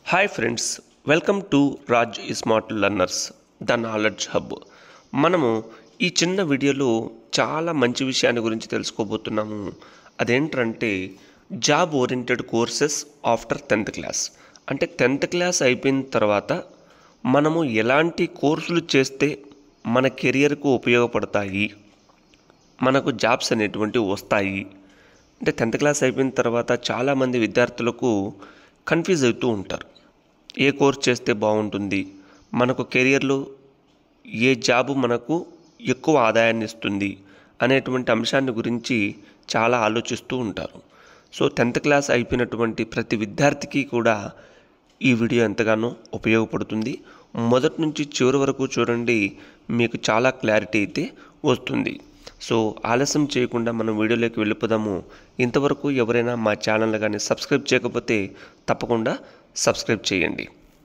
hi friends welcome to Raj smart learners the knowledge hub మనము ఈ చిన్న వీడియోలో చాలా మంచి విషయాన్ని గురించి తెలుసుకోబోతున్నాము అదేంటంటే job oriented courses after tenth class అంటే టెన్త్ క్లాస్ అయిపోయిన తర్వాత మనము ఎలాంటి కోర్సులు చేస్తే మన కెరియర్కు ఉపయోగపడతాయి మనకు జాబ్స్ అనేటువంటివి వస్తాయి అంటే టెన్త్ క్లాస్ అయిపోయిన తర్వాత చాలామంది విద్యార్థులకు కన్ఫ్యూజ్ అవుతూ ఉంటారు ఏ కోర్స్ చేస్తే బాగుంటుంది మనకు కెరియర్లో ఏ జాబు మనకు ఎక్కువ ఆదాయాన్ని ఇస్తుంది అనేటువంటి అంశాన్ని గురించి చాలా ఆలోచిస్తూ ఉంటారు సో టెన్త్ క్లాస్ అయిపోయినటువంటి ప్రతి విద్యార్థికి కూడా ఈ వీడియో ఎంతగానో ఉపయోగపడుతుంది మొదటి నుంచి చివరి వరకు చూడండి మీకు చాలా క్లారిటీ అయితే వస్తుంది సో ఆలస్యం చేయకుండా మనం వీడియోలోకి వెళ్ళిపోదాము ఇంతవరకు ఎవరైనా మా ఛానల్ కానీ సబ్స్క్రైబ్ చేయకపోతే తప్పకుండా సబ్స్క్రైబ్ చేయండి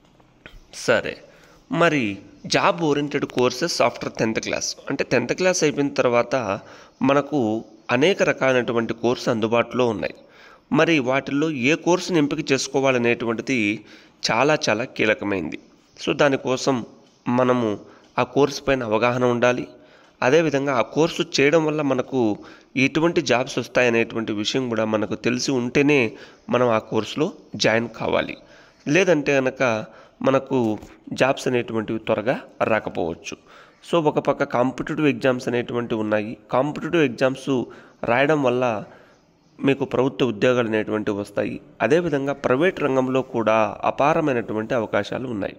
సరే మరి job oriented courses after tenth class అంటే టెన్త్ క్లాస్ అయిపోయిన తర్వాత మనకు అనేక రకాలైనటువంటి కోర్సు అందుబాటులో ఉన్నాయి మరి వాటిల్లో ఏ కోర్సును ఎంపిక చేసుకోవాలనేటువంటిది చాలా చాలా కీలకమైంది సో దానికోసం మనము ఆ కోర్సు పైన అవగాహన ఉండాలి అదేవిధంగా ఆ కోర్సు చేయడం వల్ల మనకు ఎటువంటి జాబ్స్ వస్తాయనేటువంటి విషయం కూడా మనకు తెలిసి ఉంటేనే మనం ఆ కోర్సులో జాయిన్ కావాలి లేదంటే కనుక మనకు జాబ్స్ అనేటువంటివి త్వరగా రాకపోవచ్చు సో ఒక పక్క కాంపిటేటివ్ ఎగ్జామ్స్ అనేటువంటివి ఉన్నాయి కాంపిటేటివ్ ఎగ్జామ్స్ రాయడం వల్ల మీకు ప్రభుత్వ ఉద్యోగాలు అనేటువంటివి వస్తాయి అదేవిధంగా ప్రైవేట్ రంగంలో కూడా అపారమైనటువంటి అవకాశాలు ఉన్నాయి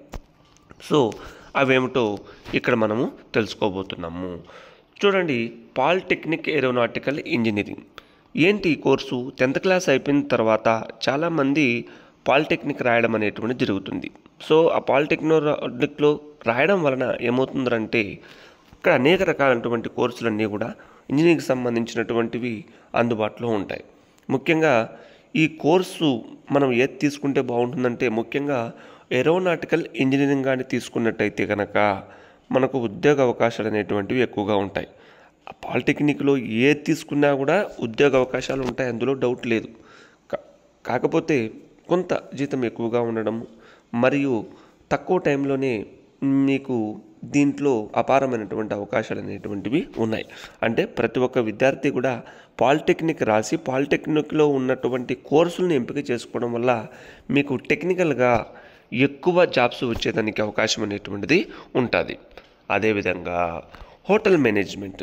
సో అవేమిటో ఇక్కడ మనము తెలుసుకోబోతున్నాము చూడండి పాలిటెక్నిక్ ఏరోనాటికల్ ఇంజనీరింగ్ ఏంటి ఈ కోర్సు టెన్త్ క్లాస్ అయిపోయిన తర్వాత చాలామంది పాలిటెక్నిక్ రాయడం అనేటువంటి జరుగుతుంది సో ఆ పాలిటెక్నిక్లో రాయడం వలన ఏమవుతుందంటే ఇక్కడ అనేక రకాలైనటువంటి కోర్సులన్నీ కూడా ఇంజనీరింగ్కి సంబంధించినటువంటివి అందుబాటులో ఉంటాయి ముఖ్యంగా ఈ కోర్సు మనం ఏది తీసుకుంటే బాగుంటుందంటే ముఖ్యంగా ఏరోనాటికల్ ఇంజనీరింగ్ కానీ తీసుకున్నట్టయితే కనుక మనకు ఉద్యోగ అవకాశాలు అనేటువంటివి ఎక్కువగా ఉంటాయి ఆ పాలిటెక్నిక్లో ఏది తీసుకున్నా కూడా ఉద్యోగ అవకాశాలు ఉంటాయి అందులో డౌట్ లేదు కా- కాకపోతే కొంత జీతం ఎక్కువగా ఉండడం మరియు తక్కువ టైంలోనే మీకు దీంట్లో అపారమైనటువంటి అవకాశాలు అనేటువంటివి ఉన్నాయి అంటే ప్రతి ఒక్క విద్యార్థి కూడా పాలిటెక్నిక్ రాసి పాలిటెక్నిక్లో ఉన్నటువంటి కోర్సులను ఎంపిక చేసుకోవడం వల్ల మీకు టెక్నికల్గా ఎక్కువ జాబ్స్ వచ్చేదానికి అవకాశం అనేటువంటిది ఉంటుంది అదేవిధంగా హోటల్ మేనేజ్మెంట్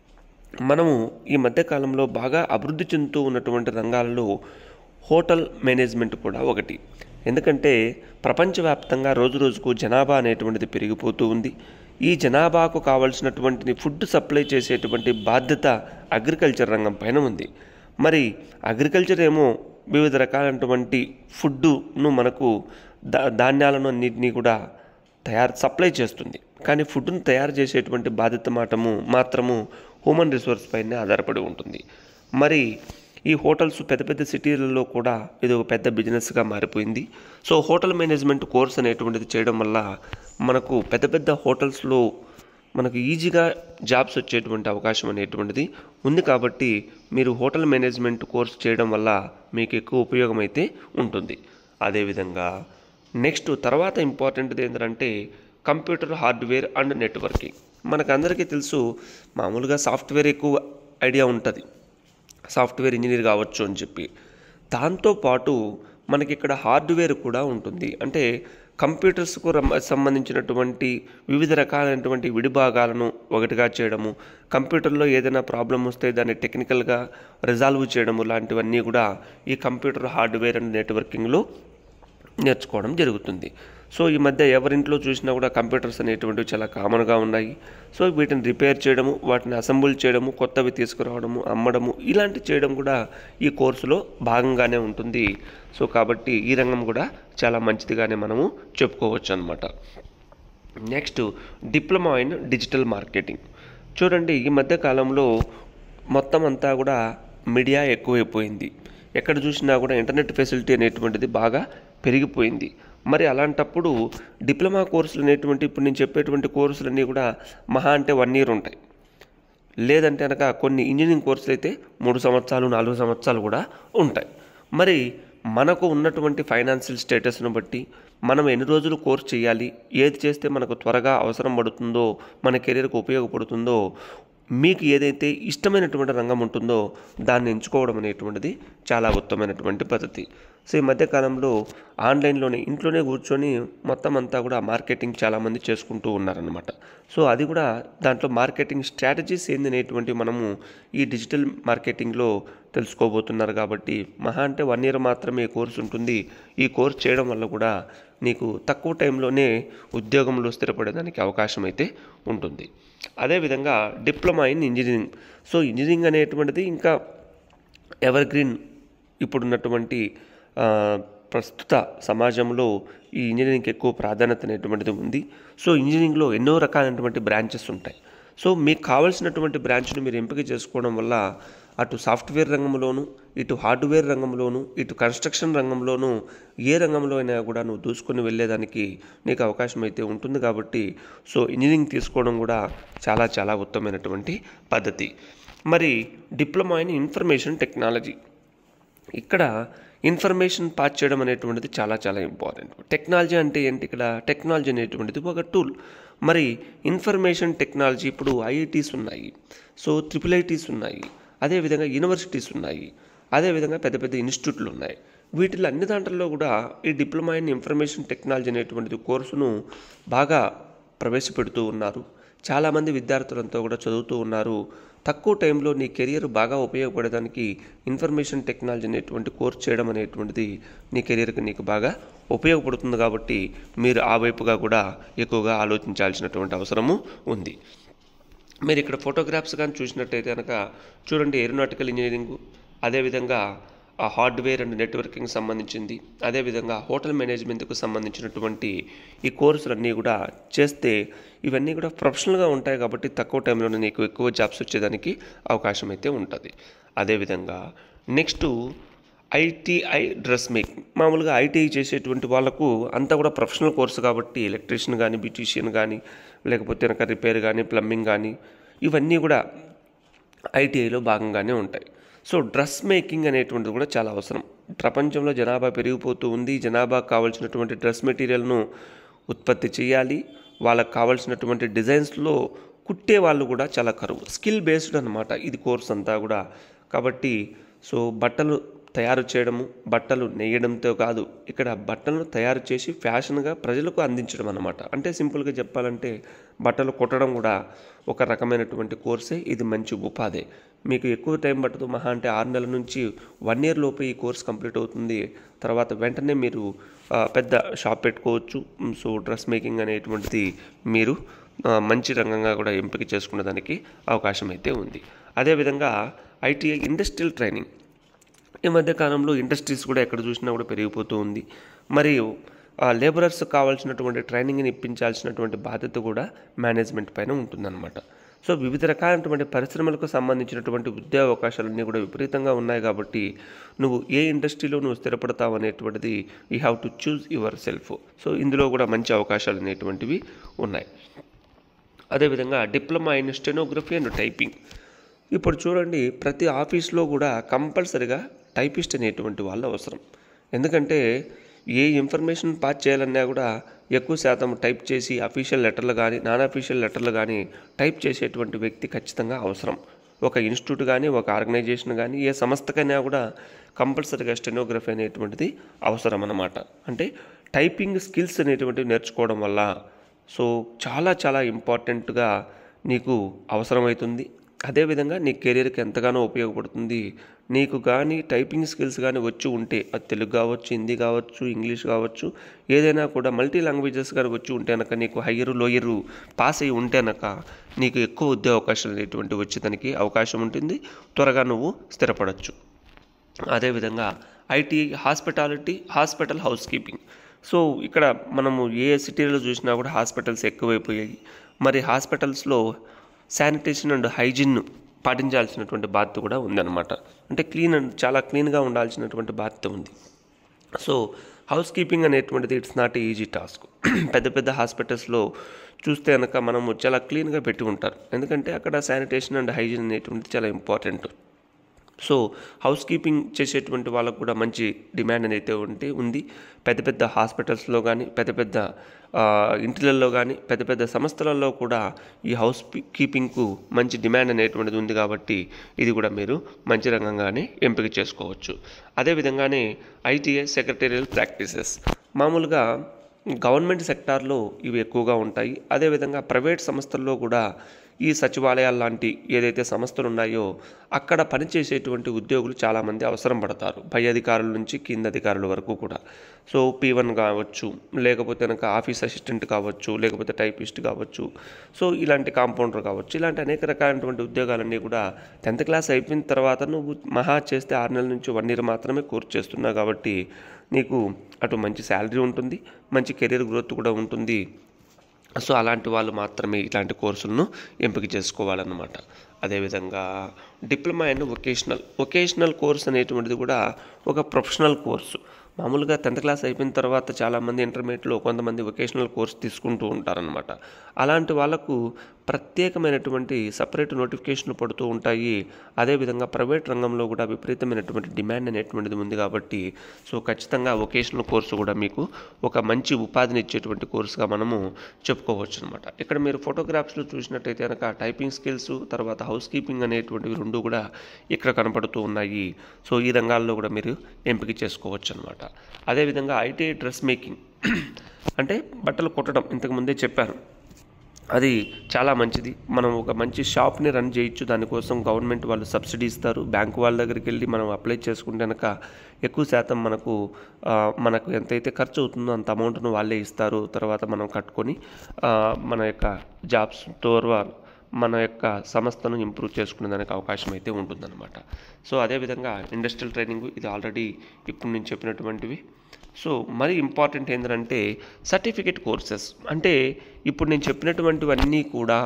మనము ఈ మధ్యకాలంలో బాగా అభివృద్ధి చెందుతూ ఉన్నటువంటి రంగాలలో హోటల్ మేనేజ్మెంట్ కూడా ఒకటి ఎందుకంటే ప్రపంచవ్యాప్తంగా రోజు రోజుకు జనాభా అనేటువంటిది పెరిగిపోతూ ఉంది ఈ జనాభాకు కావలసినటువంటి ఫుడ్ సప్లై చేసేటువంటి బాధ్యత అగ్రికల్చర్ రంగం పైన ఉంది మరి అగ్రికల్చర్ ఏమో వివిధ రకాలైనటువంటి ఫుడ్ను మనకు దా ధాన్యాలను అన్నింటినీ కూడా తయారు సప్లై చేస్తుంది కానీ ఫుడ్ను తయారు చేసేటువంటి బాధ్యత మాటము మాత్రము హ్యూమన్ రిసోర్స్ పైనే ఆధారపడి ఉంటుంది మరి ఈ హోటల్స్ పెద్ద పెద్ద సిటీలలో కూడా ఇది ఒక పెద్ద బిజినెస్గా మారిపోయింది సో హోటల్ మేనేజ్మెంట్ కోర్స్ అనేటువంటిది చేయడం వల్ల మనకు పెద్ద పెద్ద హోటల్స్లో మనకు ఈజీగా జాబ్స్ వచ్చేటువంటి అవకాశం అనేటువంటిది ఉంది కాబట్టి మీరు హోటల్ మేనేజ్మెంట్ కోర్స్ చేయడం వల్ల మీకు ఎక్కువ ఉపయోగం అయితే ఉంటుంది అదేవిధంగా నెక్స్ట్ తర్వాత ఇంపార్టెంట్ది ఏంటంటే కంప్యూటర్ హార్డ్వేర్ అండ్ నెట్వర్కింగ్ మనకందరికీ తెలుసు మామూలుగా సాఫ్ట్వేర్ ఎక్కువ ఐడియా ఉంటుంది సాఫ్ట్వేర్ ఇంజనీర్ కావచ్చు అని చెప్పి దాంతోపాటు మనకి ఇక్కడ హార్డ్వేర్ కూడా ఉంటుంది అంటే కంప్యూటర్స్కు రమ- సంబంధించినటువంటి వివిధ రకాలైనటువంటి విడిభాగాలను ఒకటిగా చేయడము కంప్యూటర్లో ఏదైనా ప్రాబ్లం వస్తే దాన్ని టెక్నికల్గా రిజాల్వ్ చేయడము లాంటివన్నీ కూడా ఈ కంప్యూటర్ హార్డ్వేర్ అండ్ నెట్వర్కింగ్లో నేర్చుకోవడం జరుగుతుంది సో ఈ మధ్య ఎవరింట్లో చూసినా కూడా కంప్యూటర్స్ అనేటువంటివి చాలా కామన్గా ఉన్నాయి సో వీటిని రిపేర్ చేయడము వాటిని అసెంబుల్ చేయడము కొత్తవి తీసుకురావడము అమ్మడము ఇలాంటి చేయడం కూడా ఈ కోర్సులో భాగంగానే ఉంటుంది సో కాబట్టి ఈ రంగం కూడా చాలా మంచిదిగానే మనము చెప్పుకోవచ్చు అనమాట next diploma in digital marketing చూడండి ఈ మధ్య కాలంలో మొత్తం అంతా కూడా మీడియా ఎక్కువైపోయింది ఎక్కడ చూసినా కూడా ఇంటర్నెట్ ఫెసిలిటీ అనేటువంటిది బాగా పెరిగిపోయింది మరి అలాంటప్పుడు డిప్లొమా కోర్సులు అనేటువంటి ఇప్పుడు నేను చెప్పేటువంటి కోర్సులన్నీ కూడా మహా అంటే వన్ ఇయర్ ఉంటాయి లేదంటే కనుక కొన్ని ఇంజనీరింగ్ కోర్సులు అయితే మూడు సంవత్సరాలు నాలుగు సంవత్సరాలు కూడా ఉంటాయి మరి మనకు ఉన్నటువంటి ఫైనాన్షియల్ స్టేటస్ను బట్టి మనం ఎన్ని రోజులు కోర్స్ చేయాలి ఏది చేస్తే మనకు త్వరగా అవసరం పడుతుందో మన కెరీర్కి ఉపయోగపడుతుందో మీకు ఏదైతే ఇష్టమైనటువంటి రంగం ఉంటుందో దాన్ని ఎంచుకోవడం అనేటువంటిది చాలా ఉత్తమమైనటువంటి పద్ధతి సో ఈ మధ్యకాలంలో ఆన్లైన్లోనే ఇంట్లోనే కూర్చొని మొత్తం అంతా కూడా మార్కెటింగ్ చాలామంది చేసుకుంటూ ఉన్నారనమాట సో అది కూడా దాంట్లో మార్కెటింగ్ స్ట్రాటజీస్ ఏంది అనేటువంటి మనము ఈ డిజిటల్ మార్కెటింగ్లో తెలుసుకోబోతున్నారు కాబట్టి మహా అంటే వన్ ఇయర్ మాత్రమే ఈ కోర్స్ ఉంటుంది ఈ కోర్స్ చేయడం వల్ల కూడా నీకు తక్కువ టైంలోనే ఉద్యోగంలో స్థిరపడేదానికి అవకాశం అయితే ఉంటుంది అదేవిధంగా diploma in engineering so engineering అనేటువంటిది ఇంకా ఎవర్ గ్రీన్ ఇప్పుడున్నటువంటి ఆ, ప్రస్తుత సమాజంలో ఈ ఇంజనీరింగ్కి ఎక్కువ ప్రాధాన్యత అనేటువంటిది ఉంది సో ఇంజనీరింగ్లో ఎన్నో రకాలైనటువంటి బ్రాంచెస్ ఉంటాయి సో మీకు కావాల్సినటువంటి బ్రాంచ్ను మీరు ఎంపిక చేసుకోవడం వల్ల అటు సాఫ్ట్వేర్ రంగంలోను ఇటు హార్డ్వేర్ రంగంలోను ఇటు కన్స్ట్రక్షన్ రంగంలోను ఏ రంగంలో అయినా కూడా నువ్వు దూసుకొని వెళ్ళేదానికి నీకు అవకాశం అయితే ఉంటుంది కాబట్టి సో ఇంజనీరింగ్ తీసుకోవడం కూడా చాలా చాలా ఉత్తమమైనటువంటి పద్ధతి మరి డిప్లొమా ఇన్ ఇన్ఫర్మేషన్ టెక్నాలజీ ఇక్కడ ఇన్ఫర్మేషన్ పాస్ చేయడం అనేటువంటిది చాలా చాలా ఇంపార్టెంట్ టెక్నాలజీ అంటే ఏంటి ఇక్కడ టెక్నాలజీ అనేటువంటిది ఒక టూల్ మరి ఇన్ఫర్మేషన్ టెక్నాలజీ ఇప్పుడు ఐఐటీస్ ఉన్నాయి సో ట్రిపుల్ ఐటీస్ ఉన్నాయి అదేవిధంగా యూనివర్సిటీస్ ఉన్నాయి అదేవిధంగా పెద్ద పెద్ద ఇన్స్టిట్యూట్లు ఉన్నాయి వీటిలో అన్ని దాంట్లో కూడా ఈ డిప్లొమా ఇన్ ఇన్ఫర్మేషన్ టెక్నాలజీ అనేటువంటిది కోర్సును బాగా ప్రవేశపెడుతూ ఉన్నారు చాలామంది విద్యార్థులంతా కూడా చదువుతూ ఉన్నారు తక్కువ టైంలో నీ కెరియర్ బాగా ఉపయోగపడడానికి ఇన్ఫర్మేషన్ టెక్నాలజీ అనేటువంటి కోర్స్ చేయడం అనేటువంటిది నీ కెరియర్కి నీకు బాగా ఉపయోగపడుతుంది కాబట్టి మీరు ఆ వైపుగా కూడా ఎక్కువగా ఆలోచించాల్సినటువంటి అవసరము ఉంది మీరు ఇక్కడ ఫోటోగ్రాఫ్స్ కానీ చూసినట్టయితే కనుక చూడండి ఏరోనాటికల్ ఇంజనీరింగ్ అదేవిధంగా ఆ హార్డ్వేర్ అండ్ నెట్వర్కింగ్ సంబంధించింది అదేవిధంగా హోటల్ మేనేజ్మెంట్కు సంబంధించినటువంటి ఈ కోర్సులన్నీ కూడా చేస్తే ఇవన్నీ కూడా ప్రొఫెషనల్గా ఉంటాయి కాబట్టి తక్కువ టైంలోనే నీకు ఎక్కువ జాబ్స్ వచ్చేదానికి అవకాశం అయితే ఉంటుంది అదేవిధంగా నెక్స్ట్ ఐటీఐ డ్రెస్ మేకింగ్ మామూలుగా ఐటీఐ చేసేటువంటి వాళ్ళకు అంతా కూడా ప్రొఫెషనల్ కోర్సు కాబట్టి ఎలక్ట్రీషియన్ కానీ బ్యూటీషియన్ కానీ లేకపోతే కనుక రిపేర్ కానీ ప్లంబింగ్ కానీ ఇవన్నీ కూడా ఐటీఐలో భాగంగానే ఉంటాయి సో డ్రెస్ మేకింగ్ అనేటువంటిది కూడా చాలా అవసరం ప్రపంచంలో జనాభా పెరిగిపోతూ ఉంది జనాభాకు కావాల్సినటువంటి డ్రెస్ మెటీరియల్ను ఉత్పత్తి చేయాలి వాళ్ళకు కావాల్సినటువంటి డిజైన్స్లో కుట్టే వాళ్ళు కూడా చాలా కరువు స్కిల్ బేస్డ్ అనమాట ఇది కోర్స్ అంతా కూడా కాబట్టి సో బట్టలు తయారు చేయడము బట్టలు నేయడంతో కాదు ఇక్కడ బట్టలను తయారు చేసి ఫ్యాషన్గా ప్రజలకు అందించడం అన్నమాట అంటే సింపుల్గా చెప్పాలంటే బట్టలు కుట్టడం కూడా ఒక రకమైనటువంటి కోర్సే ఇది మంచి ఉపాధి మీకు ఎక్కువ టైం పట్టదు మహా అంటే ఆరు నెలల నుంచి వన్ ఇయర్ లోపు ఈ కోర్స్ కంప్లీట్ అవుతుంది తర్వాత వెంటనే మీరు ఆ, పెద్ద షాప్ పెట్టుకోవచ్చు మ్, సో డ్రెస్ మేకింగ్ అనేటువంటిది మీరు ఆ, మంచి రంగంగా కూడా ఎంపిక చేసుకునే దానికి అవకాశం అయితే ఉంది అదేవిధంగా ఐటీఐ ఇండస్ట్రియల్ ట్రైనింగ్ ఈ మధ్య కాలంలో ఇండస్ట్రీస్ కూడా ఎక్కడ చూసినా కూడా పెరిగిపోతూ ఉంది మరియు ఆ లేబరర్స్ కావాల్సినటువంటి ట్రైనింగ్ని ఇప్పించాల్సినటువంటి బాధ్యత కూడా మేనేజ్మెంట్ పైన ఉంటుందన్నమాట సో వివిధ రకాలైనటువంటి పరిశ్రమలకు సంబంధించినటువంటి ఉద్యోగ అవకాశాలన్నీ కూడా విపరీతంగా ఉన్నాయి కాబట్టి నువ్వు ఏ ఇండస్ట్రీలో నువ్వు స్థిరపడతావు అనేటువంటిది you have to choose yourself so ఇందులో కూడా మంచి అవకాశాలు అనేటువంటివి ఉన్నాయి అదేవిధంగా diploma in stenography and typing ఇప్పుడు చూడండి ప్రతి ఆఫీస్లో కూడా కంపల్సరిగా టైపిస్ట్ అనేటువంటి వాళ్ళు అవసరం ఎందుకంటే ఏ ఇన్ఫర్మేషన్ పాస్ చేయాలన్నా కూడా ఎక్కువ శాతం టైప్ చేసి అఫీషియల్ లెటర్లు కానీ నాన్ అఫీషియల్ లెటర్లు కానీ టైప్ చేసేటువంటి వ్యక్తి ఖచ్చితంగా అవసరం ఒక ఇన్స్టిట్యూట్ కానీ ఒక ఆర్గనైజేషన్ కానీ ఏ సంస్థకైనా కూడా కంపల్సరీగా స్టెనోగ్రఫీ అనేటువంటిది అవసరం అన్నమాట అంటే టైపింగ్ స్కిల్స్ అనేటువంటివి నేర్చుకోవడం వల్ల సో చాలా చాలా ఇంపార్టెంట్గా నీకు అవసరమవుతుంది అదేవిధంగా నీ కెరీర్కి ఎంతగానో ఉపయోగపడుతుంది నీకు కానీ టైపింగ్ స్కిల్స్ కానీ వచ్చి ఉంటే అది తెలుగు కావచ్చు హిందీ కావచ్చు ఇంగ్లీష్ కావచ్చు ఏదైనా కూడా మల్టీ లాంగ్వేజెస్ కానీ వచ్చి ఉంటే కనుక నీకు హయ్యరు లోయరు పాస్ అయి ఉంటే కనుక నీకు ఎక్కువ ఉద్యోగ అవకాశాలు అనేటువంటి వచ్చేదానికి అవకాశం ఉంటుంది త్వరగా నువ్వు స్థిరపడవచ్చు అదేవిధంగా IT hospitality hospital housekeeping so ఇక్కడ మనము ఏ సిటీలో చూసినా కూడా హాస్పిటల్స్ ఎక్కువైపోయాయి మరి హాస్పిటల్స్లో శానిటేషన్ అండ్ హైజీన్ పాటించాల్సినటువంటి బాధ్యత కూడా ఉందన్నమాట అంటే క్లీన్ అండ్ చాలా క్లీన్గా ఉండాల్సినటువంటి బాధ్యత ఉంది సో హౌస్ కీపింగ్ అనేటువంటిది ఇట్స్ నాట్ ఈజీ టాస్క్ పెద్ద పెద్ద హాస్పిటల్స్లో చూస్తే కనుక మనము చాలా క్లీన్గా పెట్టి ఉంటారు ఎందుకంటే అక్కడ శానిటేషన్ అండ్ హైజీన్ అనేటువంటిది చాలా ఇంపార్టెంట్ సో హౌస్ కీపింగ్ చేసేటువంటి వాళ్ళకు కూడా మంచి డిమాండ్ అనేది ఉంటే ఉంది పెద్ద పెద్ద హాస్పిటల్స్లో కానీ పెద్ద పెద్ద ఆ, ఇంటిలలో కానీ పెద్ద పెద్ద సంస్థలలో కూడా ఈ హౌస్ పి- కీపింగ్కు మంచి డిమాండ్ అనేటువంటిది ఉంది కాబట్టి ఇది కూడా మీరు మంచి రంగంగానే ఎంపిక చేసుకోవచ్చు అదేవిధంగానే ఐటీఐ సెక్రటేరియల్ ప్రాక్టీసెస్ మామూలుగా గవర్నమెంట్ సెక్టార్లో ఇవి ఎక్కువగా ఉంటాయి అదేవిధంగా ప్రైవేట్ సంస్థల్లో కూడా ఈ సచివాలయాలు లాంటి ఏదైతే సంస్థలు ఉన్నాయో అక్కడ పనిచేసేటువంటి ఉద్యోగులు చాలామంది అవసరం పడతారు పై అధికారుల నుంచి కింద అధికారుల వరకు కూడా సో పీ వన్ కావచ్చు లేకపోతే కనుక ఆఫీస్ అసిస్టెంట్ కావచ్చు లేకపోతే టైపిస్ట్ కావచ్చు సో ఇలాంటి కాంపౌండర్ కావచ్చు ఇలాంటి అనేక రకాలైనటువంటి ఉద్యోగాలన్నీ కూడా టెన్త్ క్లాస్ అయిపోయిన తర్వాత నువ్వు మహా చేస్తే ఆరు నెలల నుంచి వన్ ఇయర్ మాత్రమే కోర్స్ చేస్తున్నావు కాబట్టి నీకు అటు మంచి శాలరీ ఉంటుంది మంచి కెరీర్ గ్రోత్ కూడా ఉంటుంది సో అలాంటి వాళ్ళు మాత్రమే ఇలాంటి కోర్సులను ఎంపిక చేసుకోవాలన్నమాట అదేవిధంగా diploma and vocational vocational course అనేటువంటిది కూడా ఒక ప్రొఫెషనల్ కోర్సు మామూలుగా టెన్త్ క్లాస్ అయిపోయిన తర్వాత చాలామంది ఇంటర్మీడియట్లో కొంతమంది వొకేషనల్ కోర్స్ తీసుకుంటూ ఉంటారనమాట అలాంటి వాళ్ళకు ప్రత్యేకమైనటువంటి సపరేట్ నోటిఫికేషన్లు పడుతూ ఉంటాయి అదేవిధంగా ప్రైవేట్ రంగంలో కూడా విపరీతమైనటువంటి డిమాండ్ అనేటువంటిది ఉంది కాబట్టి సో ఖచ్చితంగా వొకేషనల్ కోర్సు కూడా మీకు ఒక మంచి ఉపాధిని ఇచ్చేటువంటి కోర్సుగా మనము చెప్పుకోవచ్చు అనమాట ఇక్కడ మీరు ఫోటోగ్రాఫ్స్లో చూసినట్టయితే కనుక టైపింగ్ స్కిల్స్ తర్వాత హౌస్ కీపింగ్ అనేటువంటివి రెండు కూడా ఇక్కడ కనపడుతూ ఉన్నాయి సో ఈ రంగాల్లో కూడా మీరు ఎంపిక చేసుకోవచ్చు అనమాట అదేవిధంగా ఐటీ డ్రెస్ మేకింగ్ అంటే బట్టలు కుట్టడం ఇంతకుముందే చెప్పాను అది చాలా మంచిది మనం ఒక మంచి షాప్ని రన్ చేయొచ్చు దానికోసం గవర్నమెంట్ వాళ్ళు సబ్సిడీ ఇస్తారు బ్యాంకు వాళ్ళ దగ్గరికి వెళ్ళి మనం అప్లై చేసుకుంటే కనుక ఎక్కువ శాతం మనకు ఆ, మనకు ఎంతైతే ఖర్చు అవుతుందో అంత అమౌంట్ను వాళ్ళే ఇస్తారు తర్వాత మనం కట్టుకొని ఆ, మన యొక్క జాబ్స్ ద్వారా మన యొక్క సంస్థను ఇంప్రూవ్ చేసుకునే దానికి అవకాశం అయితే ఉంటుందన్నమాట సో అదేవిధంగా ఇండస్ట్రియల్ ట్రైనింగ్ ఇది ఆల్రెడీ ఇప్పుడు నేను చెప్పినటువంటివి సో మరి ఇంపార్టెంట్ ఏంటంటే సర్టిఫికేట్ కోర్సెస్ అంటే ఇప్పుడు నేను చెప్పినటువంటివన్నీ కూడా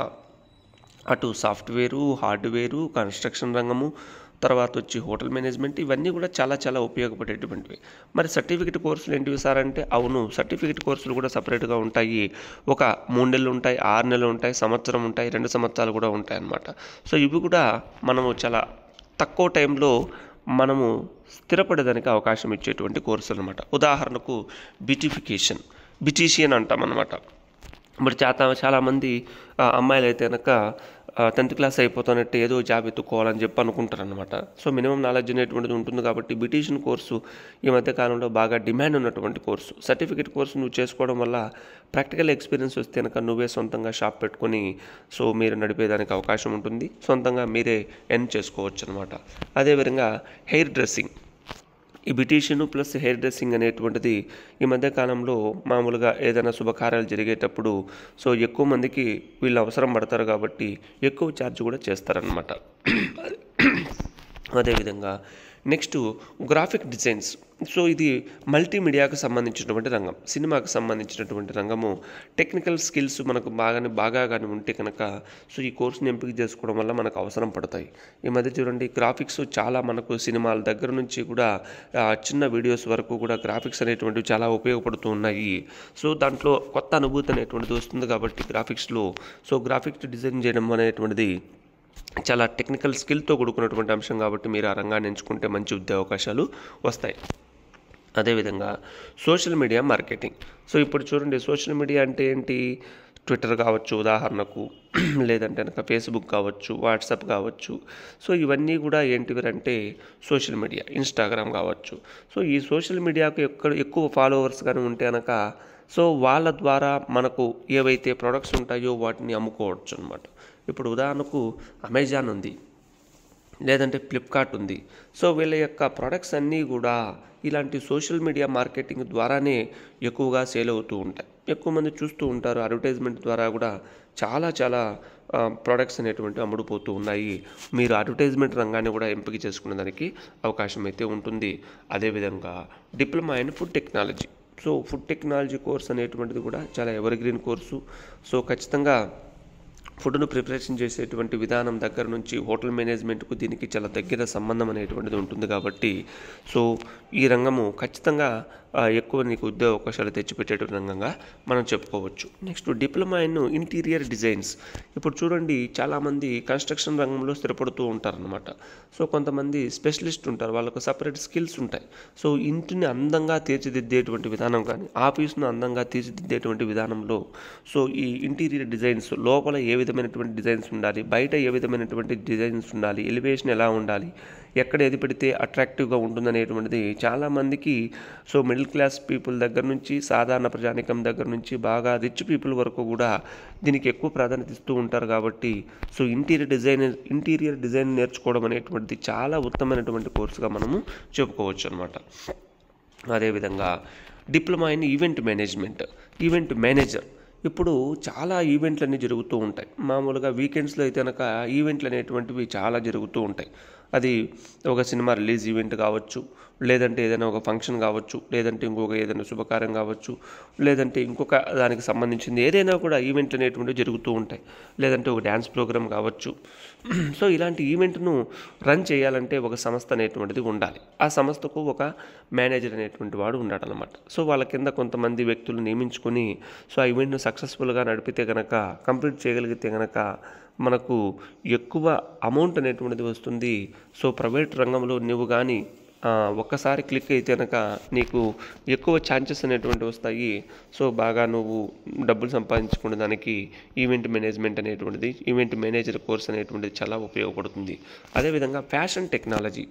అటు సాఫ్ట్వేరు హార్డ్వేరు కన్స్ట్రక్షన్ రంగము తర్వాత వచ్చి హోటల్ మేనేజ్మెంట్ ఇవన్నీ కూడా చాలా చాలా ఉపయోగపడేటువంటివి మరి సర్టిఫికేట్ కోర్సులు ఏంటివి సార్ అంటే అవును సర్టిఫికేట్ కోర్సులు కూడా సపరేట్గా ఉంటాయి ఒక మూడు నెలలు ఉంటాయి ఆరు నెలలు ఉంటాయి సంవత్సరం ఉంటాయి రెండు సంవత్సరాలు కూడా ఉంటాయి అన్నమాట సో ఇవి కూడా మనము చాలా తక్కువ టైంలో మనము స్థిరపడేదానికి అవకాశం ఇచ్చేటువంటి కోర్సులు అనమాట ఉదాహరణకు బ్యూటిఫికేషన్ బ్యూటీషియన్ అంటాం అనమాట మరి చాలా చాలామంది ఆ, అమ్మాయిలు అయితే కనుక టెన్త్ క్లాస్ అయిపోతున్నట్టు ఏదో జాబ్ ఎత్తుకోవాలని చెప్పి అనుకుంటారు అనమాట సో మినిమం నాలెడ్జ్ అనేటువంటిది ఉంటుంది కాబట్టి బ్యూటీషియన్ కోర్సు ఈ మధ్య కాలంలో బాగా డిమాండ్ ఉన్నటువంటి కోర్సు సర్టిఫికేట్ కోర్సు నువ్వు చేసుకోవడం వల్ల ప్రాక్టికల్ ఎక్స్పీరియన్స్ వస్తే కనుక నువ్వే సొంతంగా షాప్ పెట్టుకొని సో మీరు నడిపేదానికి అవకాశం ఉంటుంది సొంతంగా మీరే ఎర్న్ చేసుకోవచ్చు అనమాట అదేవిధంగా హెయిర్ డ్రెస్సింగ్ ఈ బ్యూటీషియన్ ప్లస్ హెయిర్ డ్రెస్సింగ్ అనేటువంటిది ఈ మధ్య కాలంలో మామూలుగా ఏదైనా శుభకార్యాలు జరిగేటప్పుడు సో ఎక్కువ మందికి వీళ్ళు అవసరం పడతారు కాబట్టి ఎక్కువ ఛార్జ్ కూడా చేస్తారనమాట అదేవిధంగా నెక్స్ట్ గ్రాఫిక్ డిజైన్స్ సో ఇది మల్టీమీడియాకు సంబంధించినటువంటి రంగం సినిమాకు సంబంధించినటువంటి రంగము టెక్నికల్ స్కిల్స్ మనకు బాగానే బాగా కానీ ఉంటే కనుక సో ఈ కోర్సుని ఎంపిక చేసుకోవడం వల్ల మనకు అవసరం పడతాయి ఈ మధ్య చూడండి గ్రాఫిక్స్ చాలా మనకు సినిమాల దగ్గర నుంచి కూడా ఆ, చిన్న వీడియోస్ వరకు కూడా గ్రాఫిక్స్ అనేటువంటివి చాలా ఉపయోగపడుతూ ఉన్నాయి సో దాంట్లో కొత్త అనుభూతి అనేటువంటిది వస్తుంది కాబట్టి గ్రాఫిక్స్లో సో గ్రాఫిక్స్ డిజైన్ చేయడం అనేటువంటిది చాలా టెక్నికల్ స్కిల్తో కూడుకున్నటువంటి అంశం కాబట్టి మీరు ఆ రంగాన్ని ఎంచుకుంటే మంచి ఉద్యోగ అవకాశాలు వస్తాయి అదేవిధంగా సోషల్ మీడియా మార్కెటింగ్ సో ఇప్పుడు చూడండి సోషల్ మీడియా అంటే ఏంటి ట్విట్టర్ కావచ్చు ఉదాహరణకు లేదంటే కనుక ఫేస్బుక్ కావచ్చు వాట్సాప్ కావచ్చు సో ఇవన్నీ కూడా ఏంటివి అంటే సోషల్ మీడియా ఇన్స్టాగ్రామ్ కావచ్చు సో ఈ సోషల్ మీడియాకు ఎక్కడ ఎక్కువ ఫాలోవర్స్ కానీ ఉంటే కనుక సో వాళ్ళ ద్వారా మనకు ఏవైతే ప్రొడక్ట్స్ ఉంటాయో వాటిని అమ్ముకోవచ్చు అనమాట ఇప్పుడు ఉదాహరణకు అమెజాన్ ఉంది లేదంటే ఫ్లిప్కార్ట్ ఉంది సో వీళ్ళ యొక్క ప్రొడక్ట్స్ అన్నీ కూడా ఇలాంటి సోషల్ మీడియా మార్కెటింగ్ ద్వారానే ఎక్కువగా సేల్ అవుతూ ఉంటాయి ఎక్కువ మంది చూస్తూ ఉంటారు అడ్వర్టైజ్మెంట్ ద్వారా కూడా చాలా చాలా ప్రొడక్ట్స్ అనేటువంటి అమ్ముడుపోతూ ఉన్నాయి మీరు అడ్వర్టైజ్మెంట్ రంగాన్ని కూడా ఎంపిక చేసుకునే దానికి అవకాశం అయితే ఉంటుంది అదేవిధంగా diploma in food technology so food technology course అనేటువంటిది కూడా చాలా ఎవర్ గ్రీన్ కోర్సు సో ఖచ్చితంగా ఫుడ్ను ప్రిపరేషన్ చేసేటువంటి విధానం దగ్గర నుంచి హోటల్ మేనేజ్మెంట్కు దీనికి చాలా దగ్గర సంబంధం అనేటువంటిది ఉంటుంది కాబట్టి సో ఈ రంగము ఖచ్చితంగా ఆ, ఎక్కువ నీకు ఉద్యోగ అవకాశాలు తెచ్చిపెట్టేటువంటి రంగంగా మనం చెప్పుకోవచ్చు next diploma in interior designs ఇప్పుడు చూడండి చాలామంది కన్స్ట్రక్షన్ రంగంలో స్థిరపడుతూ ఉంటారనమాట సో కొంతమంది స్పెషలిస్ట్ ఉంటారు వాళ్ళకు సపరేట్ స్కిల్స్ ఉంటాయి సో ఇంటిని అందంగా తీర్చిదిద్దేటువంటి విధానం కానీ ఆఫీస్ను అందంగా తీర్చిదిద్దేటువంటి విధానంలో సో ఈ ఇంటీరియర్ డిజైన్స్ లోపల ఏ విధమైనటువంటి డిజైన్స్ ఉండాలి బయట ఏ విధమైనటువంటి డిజైన్స్ ఉండాలి ఎలివేషన్ ఎలా ఉండాలి ఎక్కడ ఏది పెడితే అట్రాక్టివ్గా ఉంటుందనేటువంటిది చాలామందికి సో మిడిల్ క్లాస్ పీపుల్ దగ్గర నుంచి సాధారణ ప్రజానికం దగ్గర నుంచి బాగా రిచ్ పీపుల్ వరకు కూడా దీనికి ఎక్కువ ప్రాధాన్యత ఇస్తూ ఉంటారు కాబట్టి so interior design interior design నేర్చుకోవడం అనేటువంటిది చాలా ఉత్తమమైనటువంటి కోర్సుగా మనము చెప్పుకోవచ్చు అనమాట అదేవిధంగా diploma in event management event manager ఇప్పుడు చాలా ఈవెంట్లు అన్నీ జరుగుతూ ఉంటాయి మామూలుగా వీకెండ్స్లో అయితే కనుక ఈవెంట్లు అనేటువంటివి చాలా జరుగుతూ ఉంటాయి అది ఒక సినిమా రిలీజ్ ఈవెంట్ కావచ్చు లేదంటే ఏదైనా ఒక ఫంక్షన్ కావచ్చు లేదంటే ఇంకొక ఏదైనా శుభకార్యం కావచ్చు లేదంటే ఇంకొక దానికి సంబంధించింది ఏదైనా కూడా ఈవెంట్లు అనేటువంటివి జరుగుతూ ఉంటాయి లేదంటే ఒక డ్యాన్స్ ప్రోగ్రామ్ కావచ్చు సో ఇలాంటి ఈవెంట్ను రన్ చేయాలంటే ఒక సంస్థ అనేటువంటిది ఉండాలి ఆ సంస్థకు ఒక మేనేజర్ అనేటువంటి వాడు ఉండాలన్నమాట సో వాళ్ళ కింద కొంతమంది వ్యక్తులు నియమించుకొని సో ఆ ఈవెంట్ను సక్సెస్ఫుల్గా నడిపితే కనుక కంప్లీట్ చేయగలిగితే కనుక మనకు ఎక్కువ అమౌంట్ అనేటువంటిది వస్తుంది సో ప్రైవేట్ రంగంలో నువ్వు కానీ ఆ, ఒక్కసారి క్లిక్ అయితే కనుక నీకు ఎక్కువ ఛాన్సెస్ అనేటువంటి వస్తాయి సో బాగా నువ్వు డబ్బులు సంపాదించుకునే దానికి ఈవెంట్ మేనేజ్మెంట్ అనేటువంటిది ఈవెంట్ మేనేజర్ కోర్స్ అనేటువంటిది చాలా ఉపయోగపడుతుంది అదేవిధంగా ఫ్యాషన్ టెక్నాలజీ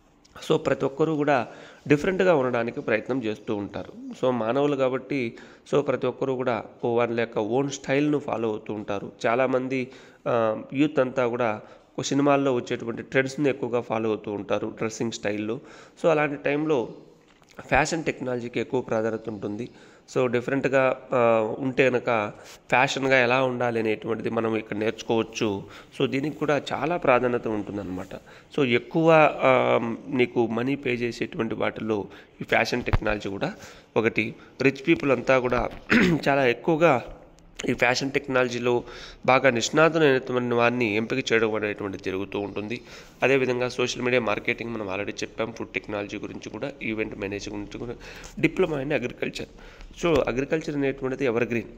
సో ప్రతి ఒక్కరూ కూడా డిఫరెంట్గా ఉండడానికి ప్రయత్నం చేస్తూ ఉంటారు సో మానవులు కాబట్టి సో ప్రతి ఒక్కరూ కూడా ఓ వాళ్ళ యొక్క ఓన్ స్టైల్ను ఫాలో అవుతూ ఉంటారు చాలామంది యూత్ అంతా కూడా ఓ సినిమాల్లో వచ్చేటువంటి ట్రెండ్స్ని ఎక్కువగా ఫాలో అవుతూ ఉంటారు డ్రెస్సింగ్ స్టైల్లో సో అలాంటి టైంలో ఫ్యాషన్ టెక్నాలజీకి ఎక్కువ ప్రాధాన్యత ఉంటుంది సో డిఫరెంట్గా ఆ, ఉంటే కనుక ఫ్యాషన్గా ఎలా ఉండాలి అనేటువంటిది మనం ఇక్కడ నేర్చుకోవచ్చు సో దీనికి కూడా చాలా ప్రాధాన్యత ఉంటుందన్నమాట సో ఎక్కువ ఆ, నీకు మనీ పే చేసేటువంటి వాటిల్లో ఈ ఫ్యాషన్ టెక్నాలజీ కూడా ఒకటి రిచ్ పీపుల్ అంతా కూడా చాలా ఎక్కువగా ఈ ఫ్యాషన్ టెక్నాలజీలో బాగా నిష్ణాతులైనటువంటి వారిని ఎంపిక చేయడం అనేటువంటిది జరుగుతూ ఉంటుంది అదేవిధంగా సోషల్ మీడియా మార్కెటింగ్ మనం ఆల్రెడీ చెప్పాం ఫుడ్ టెక్నాలజీ గురించి కూడా ఈవెంట్ మేనేజ్ గురించి కూడా diploma in agriculture so agriculture అనేటువంటిది ఎవర్ గ్రీన్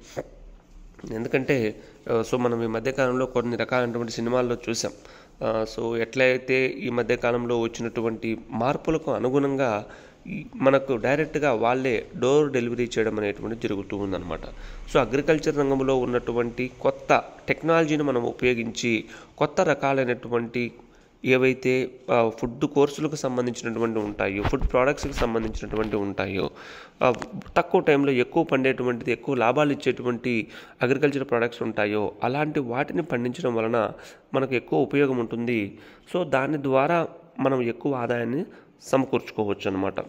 ఎందుకంటే ఆ, సో మనం ఈ మధ్యకాలంలో కొన్ని రకాలైనటువంటి సినిమాల్లో చూసాం ఆ, సో ఎట్లయితే ఈ మధ్యకాలంలో వచ్చినటువంటి మార్పులకు అనుగుణంగా ఈ మనకు డైరెక్ట్గా వాళ్ళే డోర్ డెలివరీ చేయడం అనేటువంటిది జరుగుతూ ఉందన్నమాట సో అగ్రికల్చర్ రంగంలో ఉన్నటువంటి కొత్త టెక్నాలజీని మనం ఉపయోగించి కొత్త రకాలైనటువంటి ఏవైతే ఆ, ఫుడ్ కోర్సులకు సంబంధించినటువంటి ఉంటాయో ఫుడ్ ప్రోడక్ట్స్కి సంబంధించినటువంటి ఉంటాయో ఆ, తక్కువ టైంలో ఎక్కువ పండేటువంటిది ఎక్కువ లాభాలు ఇచ్చేటువంటి అగ్రికల్చర్ ప్రోడక్ట్స్ ఉంటాయో అలాంటి వాటిని పండించడం వలన మనకు ఎక్కువ ఉపయోగం ఉంటుంది సో దాని ద్వారా మనం ఎక్కువ ఆదాయాన్ని సమకూర్చుకోవచ్చు అనమాట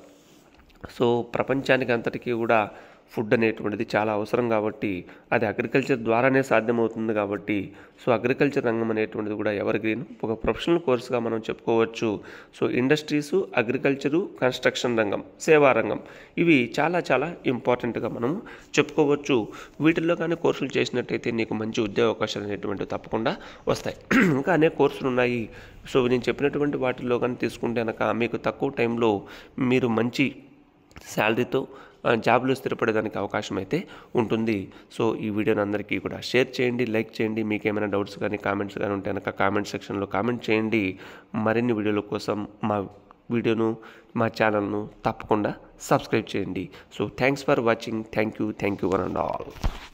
సో ప్రపంచానికి అంతటికీ కూడా ఫుడ్ అనేటువంటిది చాలా అవసరం కాబట్టి అది అగ్రికల్చర్ ద్వారానే సాధ్యమవుతుంది కాబట్టి సో అగ్రికల్చర్ రంగం అనేటువంటిది కూడా ఎవర్ గ్రీన్ ఒక ప్రొఫెషనల్ కోర్సుగా మనం చెప్పుకోవచ్చు సో ఇండస్ట్రీసు అగ్రికల్చరు కన్స్ట్రక్షన్ రంగం సేవా రంగం ఇవి చాలా చాలా ఇంపార్టెంట్గా మనం చెప్పుకోవచ్చు వీటిల్లో కానీ కోర్సులు చేసినట్టయితే నీకు మంచి ఉద్యోగ అవకాశాలు అనేటువంటివి తప్పకుండా వస్తాయి ఇంకా అనేక కోర్సులు ఉన్నాయి సో నేను చెప్పినటువంటి వాటిల్లో కానీ తీసుకుంటే కనుక మీకు తక్కువ టైంలో మీరు మంచి శాలరీతో ఆ, జాబ్లో స్థిరపడేదానికి అవకాశం అయితే ఉంటుంది సో ఈ వీడియోని అందరికీ కూడా షేర్ చేయండి లైక్ చేయండి మీకు ఏమైనా డౌట్స్ కానీ కామెంట్స్ కానీ ఉంటే కనుక కామెంట్ సెక్షన్లో కామెంట్ చేయండి మరిన్ని వీడియోల కోసం మా వీడియోను మా ఛానల్ను తప్పకుండా సబ్స్క్రైబ్ చేయండి so thanks for watching thank you thank you one and all